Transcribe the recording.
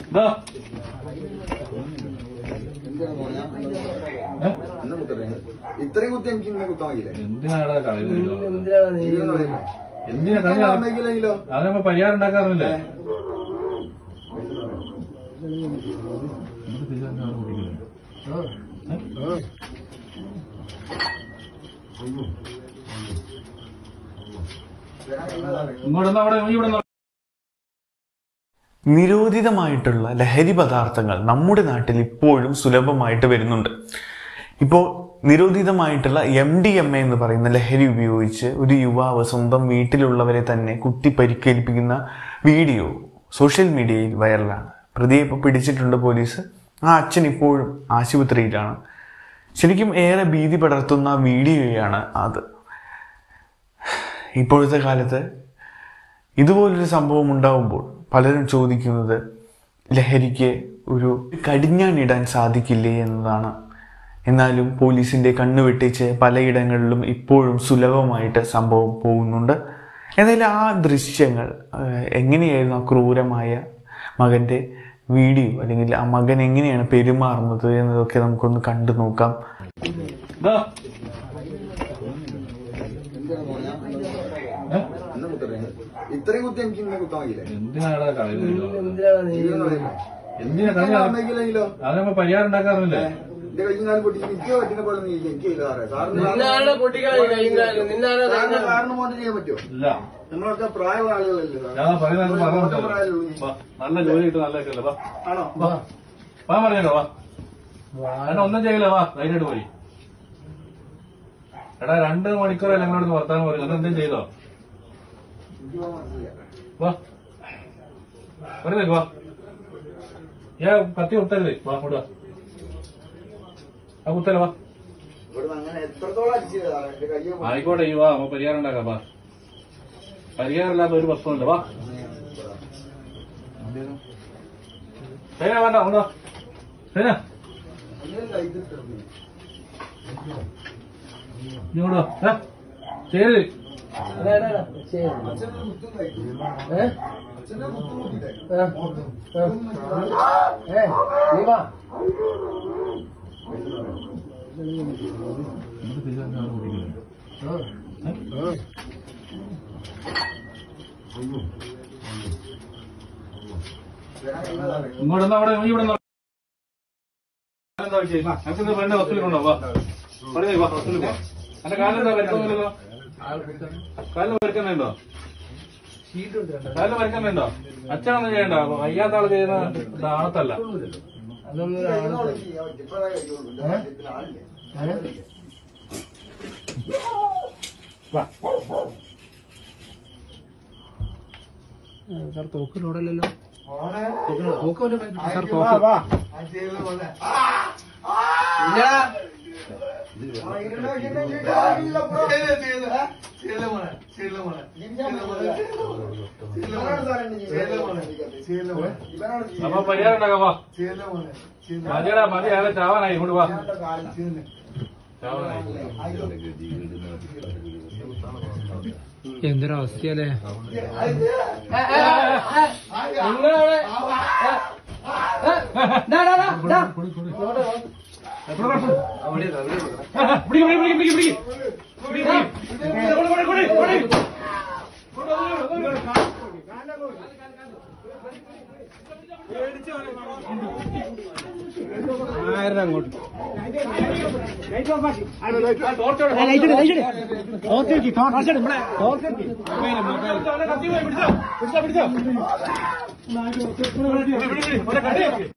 ഇതാ. ഏ? എന്നെ കുത്തല്ലേ? ഇത്രയും കുത്തി എനിക്ക് ഇങ്ങനെ കുത്താൻ കഴിയില്ലേ എന്തിനാടാ കളയുന്നത് ഇതൊന്നും അറിയില്ല. എന്തിനാ കളി ഞാൻ സമ്മതിക്കില്ലെങ്കിലോ അത് നമ്മ പരിഹാരം ഉണ്ടാക്കാറില്ലേ ഇങ്ങോട്ട് അവിടെ ഇവിടെ നിന്ന് നിരോധിതമായിട്ടുള്ള ലഹരി പദാർത്ഥങ്ങൾ നമ്മുടെ നാട്ടിൽ ഇപ്പോഴും സുലഭമായിട്ട് വരുന്നുണ്ട് ഇപ്പോൾ നിരോധിതമായിട്ടുള്ള എം ഡി എം എ എന്ന് പറയുന്ന ലഹരി ഉപയോഗിച്ച് ഒരു യുവാവ് സ്വന്തം വീട്ടിലുള്ളവരെ തന്നെ കുത്തി പരിക്കേൽപ്പിക്കുന്ന വീഡിയോ സോഷ്യൽ മീഡിയയിൽ വൈറലാണ് പ്രതിയെ ഇപ്പോൾ പിടിച്ചിട്ടുണ്ട് പോലീസ് ആ അച്ഛൻ ഇപ്പോഴും ആശുപത്രിയിലാണ് ശരിക്കും ഏറെ ഭീതി പടർത്തുന്ന വീഡിയോയാണ് അത് ഇപ്പോഴത്തെ കാലത്ത് ഇതുപോലൊരു സംഭവം ഉണ്ടാവുമ്പോൾ പലരും ചോദിക്കുന്നത് ലഹരിക്ക് ഒരു കടിഞ്ഞാണിടാൻ സാധിക്കില്ലേ എന്നതാണ് എന്നാലും പോലീസിന്റെ കണ്ണു വെട്ടിച്ച് പലയിടങ്ങളിലും ഇപ്പോഴും സുലഭമായിട്ട് സംഭവം പോകുന്നുണ്ട് എന്തായാലും ആ ദൃശ്യങ്ങൾ ആ, എങ്ങനെയായിരുന്നു ആ ക്രൂരമായ മകൻ്റെ വീഡിയോ അല്ലെങ്കിൽ ആ മകൻ എങ്ങനെയാണ് പെരുമാറുന്നത് എന്നതൊക്കെ നമുക്കൊന്ന് കണ്ടു നോക്കാം ഇതാ. ഏ? എന്നെ കുത്തല്ലേ? ഇത്രയും കുത്തി എനിക്ക് ഇങ്ങനെ കുത്താൻ കഴിയില്ലേ എന്തിനാടാ കളയുന്നത് ഇതൊന്നും അറിയില്ല. എന്തിനാ കളി ഞാൻ സമ്മതിക്കില്ലെങ്കിലോ അത് നമ്മ പരിഹാരം ഉണ്ടാക്കാറില്ലേ എന്റെ കയ്യും കാലും പൊട്ടി എനിക്ക് പറ്റുന്ന പോലെ ഒന്നും എനിക്ക് എനിക്ക് ചെയ്യില്ല സാറേ. സാറിന് നിന്നാണ് പൊട്ടിക്കളി കഴിഞ്ഞാൽ നിന്നാണ് സാറിന് സാറിന് മോനെ ചെയ്യാൻ പറ്റുമോ ഇല്ല നമ്മളൊക്കെ പ്രായമുള്ള ആളുകളല്ലേ സാർ ഞാൻ പറയുന്നത് മോശം പ്രായമല്ലേ ഉള്ളൂ. വാ നല്ല ജോലി കിട്ടും നല്ല കിട്ടില്ല വാ ആണോ വാ വാ പറഞ്ഞോ വാ എടാ ഒന്നും ചെയ്യില്ല വാ ധൈര്യമായിട്ട് പോയി എടാ രണ്ട് മണിക്കൂറല്ലേ ഞങ്ങളോട് വർത്താനം പറയും അന്ന് എന്തും ചെയ്തോ എനിക്ക് പോകാൻ മനസ്സിലായി. വാ പറയുന്നേ വാ ഞാൻ കത്തി കുത്തരുത് വാ കൊണ്ടുവാ ആ കുത്തല വാ ഇവിടുന്ന് അങ്ങനെ എത്രത്തോളം അടിച്ചു സാറേ എന്റെ കയ്യോ ആയിക്കോട്ടെ ഈ വാ നമുക്ക് പരിഹാരം ഉണ്ടാക്കാം വാ പരിഹാരമില്ലാത്ത ഒരു പ്രശ്നമില്ല വാ സേന വേണ്ട കൊണ്ടോ സേന ഇങ്ങോട്ടോ ഏ ശരി ഇങ്ങോട്ടൊന്ന് അവിടെ നീ ഇവിടെ നിന്ന് എന്താ വിഷയം? നമുക്ക് ഇന്ന് പെണ്ണിനെ ഹോസ്പിറ്റലിൽ കൊണ്ടുപോവാ പറയേ വാ ഹോസ്പിറ്റലിൽ പോവാ എന്റെ കാലിലെന്താ പരിക്കൊന്നുമില്ലല്ലോ കാലിന് പരിക്കുന്നുണ്ടോ കാലിന് പരിക്കുന്നുണ്ടോ അച്ഛനൊന്നും ചെയ്യണ്ട വയ്യാത്ത ആള് ചെയ്യുന്ന ദാണത്തല്ല വാ സാർ തോക്ക് ലോഡല്ലല്ലോ അപ്പൊ പരിഹാരം ഉണ്ടാക്കാം വാ മതിയടാ മതി അയാളെ ചാവാനായി ഇങ്ങോട്ട് വാ ചാവാനായി എന്തൊരവസ്ഥയല്ലേ അങ്ങോട്ട് പിടിച്ചോ പിടിച്ചോ